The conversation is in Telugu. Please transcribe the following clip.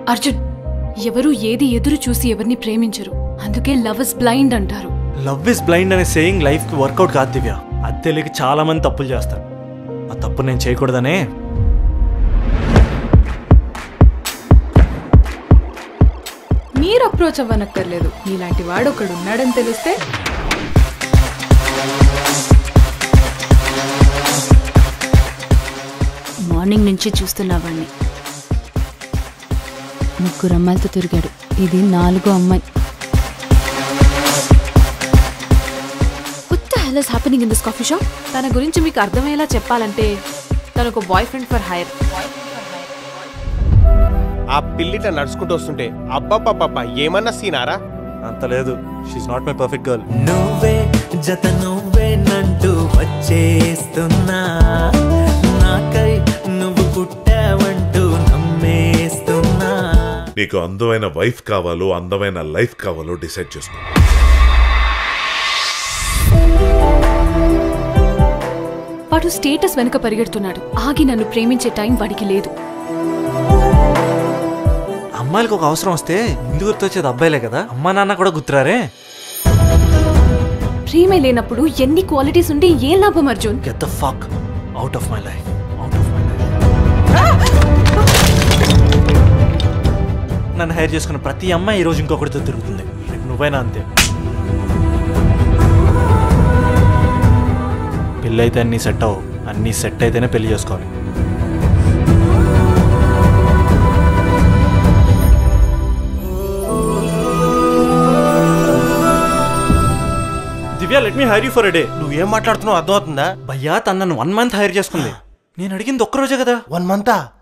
అర్జున్ ఎవరు ఏది ఎదురు చూసి ఎవరిని ప్రేమించరు అందుకే లవ్ ఇస్ బ్లైండ్ అంటారు లవ్ ఇస్ బ్లైండ్ అనే సేయింగ్ లైఫ్కి వర్కౌట్ కాదు దివ్య అది తెలియక చాలా మంది తప్పులు చేస్తారు ఆ తప్పు నేను చేయకూడదనే మీరు అప్రోచ్ అవ్వనక్కర్లేదు నీలాంటి వాడు ఒకడు ఉన్నాడని తెలిస్తే మార్నింగ్ నుంచి చూస్తున్నావాణ్ణి ముగ్గురు అమ్మాయిలతో తిరిగాడు ఇది నాలుగో అమ్మాయి What the hell is happening in this coffee shop? తన గురించి మీకు అర్థమయ్యేలా చెప్పాలంటే తను ఒక బాయ్ ఫ్రెండ్ ఫర్ హైర్ ఆ పిల్లిట నడుచుకుంటూ వస్తుంటే అబ్బబ్బబ్బబ్బా ఏమన్నా సీనారా అంత లేదు she's not my perfect girl నువ్వే జత నువ్వేనంటూ వచ్చేస్తున్నా నాకై నువ్వు పుట్టావంటూ నమ్మేస్తున్నా నీకు అందమైన వైఫ్ కావాలో అందమైన లైఫ్ కావాలో డిసైడ్ చేసుకో వాడు స్టేటస్ వెనుక పరిగెడుతున్నాడు ఆగి నన్ను ప్రేమించే టైం వాడికి లేదు అమ్మాయిలకు ఒక అవసరం వస్తే ముందు గుర్తొచ్చేది అబ్బాయిలే కదా అమ్మా నాన్న కూడా గుర్తురారే ప్రేమే లేనప్పుడు ఎన్ని క్వాలిటీస్ ఉండి ఏం లాభం Arjun get the fuck out of my life out of my life నన్ను హైర్ చేసుకున్న ప్రతి అమ్మాయి ఈరోజు ఇంకొకటితో తిరుగుతుంది రేపు నువ్వైనా అంతే పెళ్ళి అయితే అన్నీ సెట్ అవ్వు అన్నీ సెట్ అయితేనే పెళ్లి చేసుకోవాలి Divya let me hire you for a day నువ్వేం మాట్లాడుతున్నావు అర్థమవుతుందా భయ్యా తను నన్ను వన్ మంత్ హైర్ చేసుకుంది నేను అడిగింది ఒక్క రోజే కదా వన్ మంతా